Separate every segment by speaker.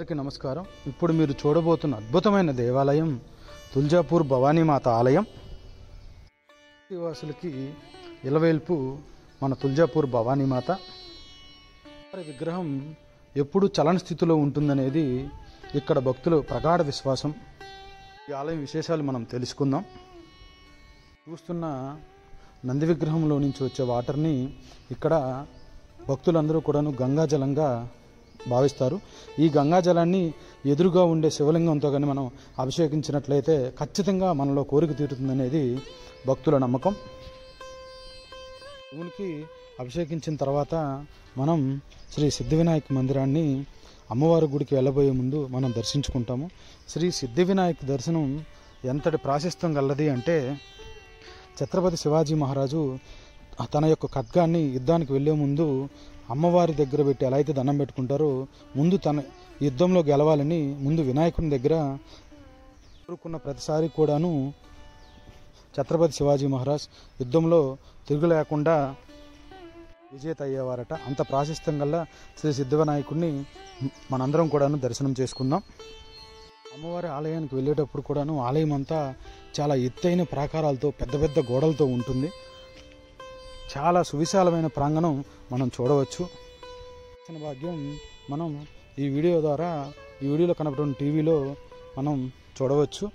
Speaker 1: అందరికీ నమస్కారం ఇప్పుడు మీరు చూడబోతున్న అద్భుతమైన దేవాలయం తుల్జాపూర్ భవానీమాత ఆలయం వాసులకి ఇలవేల్పు మన తుల్జాపూర్ భవానీమాత వారి విగ్రహం ఎప్పుడు చలన స్థితిలో ఉంటుందనేది ఇక్కడ భక్తులు ప్రగాఢ విశ్వాసం ఈ ఆలయం విశేషాలు మనం తెలుసుకుందాం చూస్తున్న నంది విగ్రహంలో నుంచి వచ్చే వాటర్ని ఇక్కడ భక్తులందరూ కూడాను గంగాజలంగా భావిస్తారు ఈ గంగాజలాన్ని ఎదురుగా ఉండే శివలింగంతో కానీ మనం అభిషేకించినట్లయితే ఖచ్చితంగా మనలో కోరిక తీరుతుందనేది భక్తుల నమ్మకం శివునికి అభిషేకించిన తర్వాత మనం శ్రీ సిద్ధివినాయక మందిరాన్ని అమ్మవారి గుడికి వెళ్ళబోయే ముందు మనం దర్శించుకుంటాము శ్రీ సిద్ధివినాయక దర్శనం ఎంతటి ప్రాశస్త్యం గలది అంటే ఛత్రపతి శివాజీ మహారాజు తన యొక్క ఖడ్గాన్ని యుద్ధానికి వెళ్ళే ముందు అమ్మవారి దగ్గర పెట్టి ఎలా అయితే దండం పెట్టుకుంటారో ముందు తన యుద్ధంలో గెలవాలని ముందు వినాయకుని దగ్గర కోరుకున్న ప్రతిసారి కూడాను ఛత్రపతి శివాజీ మహారాజ్ యుద్ధంలో తిరుగు లేకుండా విజేత అయ్యేవారట అంత ప్రాశస్త్యం గల్ల శ్రీ సిద్ధివినాయకుడిని మనందరం కూడాను దర్శనం చేసుకుందాం అమ్మవారి ఆలయానికి వెళ్ళేటప్పుడు కూడాను ఆలయం అంతా చాలా ఎత్తైన ప్రాకారాలతో పెద్ద పెద్ద గోడలతో ఉంటుంది చాలా సువిశాలమైన ప్రాంగణం మనం చూడవచ్చు దర్శన భాగ్యం మనం ఈ వీడియో ద్వారా ఈ వీడియోలో కనపడుతున్న టీవీలో మనం చూడవచ్చు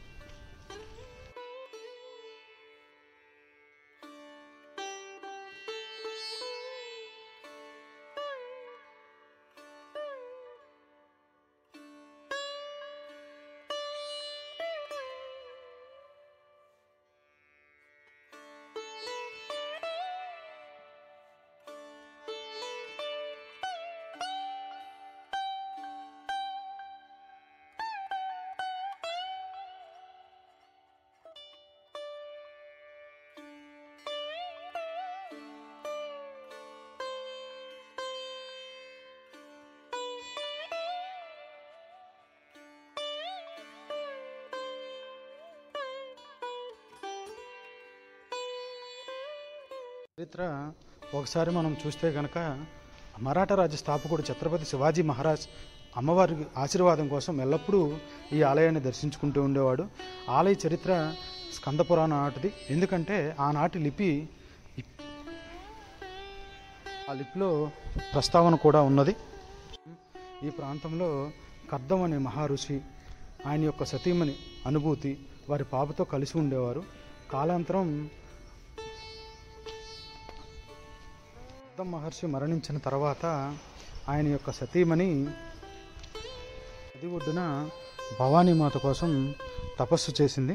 Speaker 1: చరిత్ర ఒకసారి మనం చూస్తే కనుక మరాఠా రాజ్య స్థాపకుడు ఛత్రపతి శివాజీ మహారాజ్ అమ్మవారి ఆశీర్వాదం కోసం ఎల్లప్పుడూ ఈ ఆలయాన్ని దర్శించుకుంటూ ఉండేవాడు ఆలయ చరిత్ర స్కంద పురాణ నాటిది ఎందుకంటే ఆనాటి లిపి ఆ లిపిలో ప్రస్తావన కూడా ఉన్నది ఈ ప్రాంతంలో కర్దం అనే మహర్షి ఆయన యొక్క సతీమణి అనుభూతి వారి పాపతో కలిసి ఉండేవారు కాలాంతరం కర్దం మహర్షి మరణించిన తర్వాత ఆయన యొక్క సతీమణి నది ఒడ్డున భవానీమాత కోసం తపస్సు చేసింది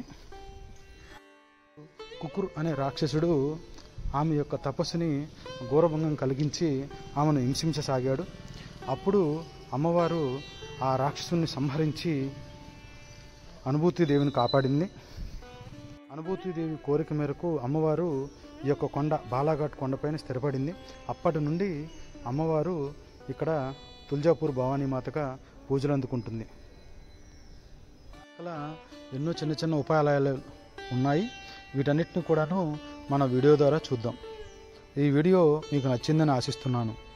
Speaker 1: కుకుర్ అనే రాక్షసుడు ఆమె యొక్క తపస్సుని ఘోరభంగం కలిగించి ఆమెను హింసించసాగాడు అప్పుడు అమ్మవారు ఆ రాక్షసుని సంహరించి అనుభూతిదేవిని కాపాడింది అనుభూతిదేవి కోరిక మేరకు అమ్మవారు ఈ యొక్క కొండ బాలాఘాట్ కొండపైన స్థిరపడింది అప్పటి నుండి అమ్మవారు ఇక్కడ తుల్జాపూర్ భవానీమాతగా పూజలు అందుకుంటుంది అలా ఎన్నో చిన్న చిన్న ఉపాయాలు ఉన్నాయి వీటన్నిటిని కూడాను మన వీడియో ద్వారా చూద్దాం ఈ వీడియో మీకు నచ్చిందని ఆశిస్తున్నాను